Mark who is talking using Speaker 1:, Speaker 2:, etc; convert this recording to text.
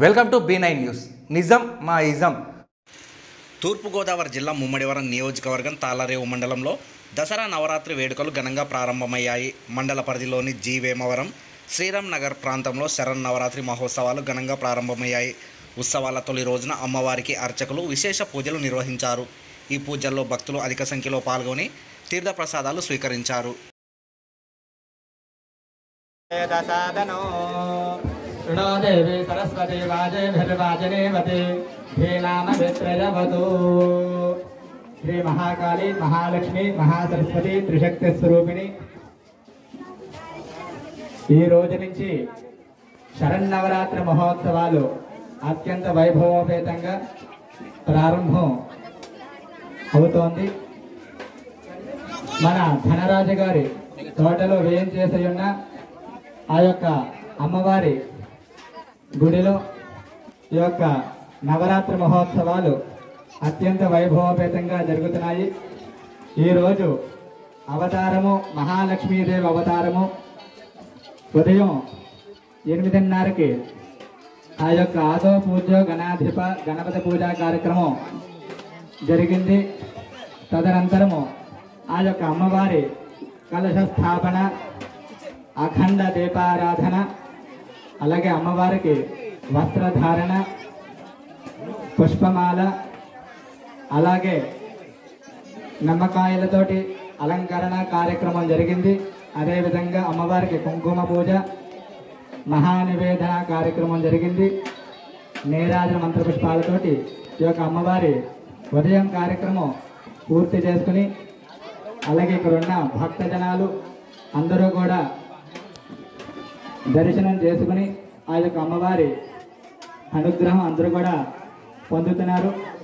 Speaker 1: welcome to B nine news నిజం మా ism
Speaker 2: తూర్పుగోదావరి జిల్లా ముమ్మడివరం నియోజకవర్గం తాళరేవు మండలంలో దసరా నవరాత్రి వేడుకలు ఘనంగా ప్రారంభమయ్యాయి మండల పరిధిలోని జీ వేమవరం శ్రీరామ్ నగర్ ప్రాంతంలో శరణ్ నవరాత్రి మహోత్సవాలు ఘనంగా ప్రారంభమయ్యాయి ఉత్సవాల తొలి రోజున అమ్మవారికి అర్చకులు విశేష పూజలు నిర్వహించారు ఈ పూజల్లో భక్తులు అధిక సంఖ్యలో పాల్గొని తీర్థప్రసాదాలు స్వీకరించారు
Speaker 3: वेदसादनो शृणो देवी सरस्वती वाजेभिर्वाजनेवते धीनामभित्रयवतु శ్రీ మహాకాళి మహాలక్ష్మి మహాసరస్వతి త్రిశక్తి స్వరూపిణి ఈ రోజు నుంచి శరన్నవరాత్రి మహోత్సవాలు అత్యంత వైభవోపేతంగా ప్రారంభం అవుతోంది మన ధనరాజు గారి తోటలో వ్యయం చేసి ఉన్న ఆ యొక్క అమ్మవారి గుడిలో ఈ యొక్క నవరాత్రి మహోత్సవాలు అత్యంత వైభవపేతంగా జరుగుతున్నాయి ఈరోజు అవతారము మహాలక్ష్మీదేవి అవతారము ఉదయం ఎనిమిదిన్నరకి ఆ యొక్క ఆదో పూజ గణాధిప గణపతి పూజా కార్యక్రమం జరిగింది తదనంతరము ఆ యొక్క అమ్మవారి కలశ స్థాపన అఖండ దీపారాధన అలాగే అమ్మవారికి వస్త్రధారణ పుష్పమాల అలాగే నిమ్మకాయలతోటి అలంకరణ కార్యక్రమం జరిగింది అదేవిధంగా అమ్మవారికి కుంకుమ పూజ మహానివేదన కార్యక్రమం జరిగింది నీరాజన మంత్రపుష్పాలతోటి ఈ యొక్క అమ్మవారి ఉదయం కార్యక్రమం పూర్తి చేసుకుని అలాగే ఇక్కడ ఉన్న భక్తజనాలు అందరూ కూడా దర్శనం చేసుకుని ఆ యొక్క అమ్మవారి అనుగ్రహం అందరూ కూడా పొందుతున్నారు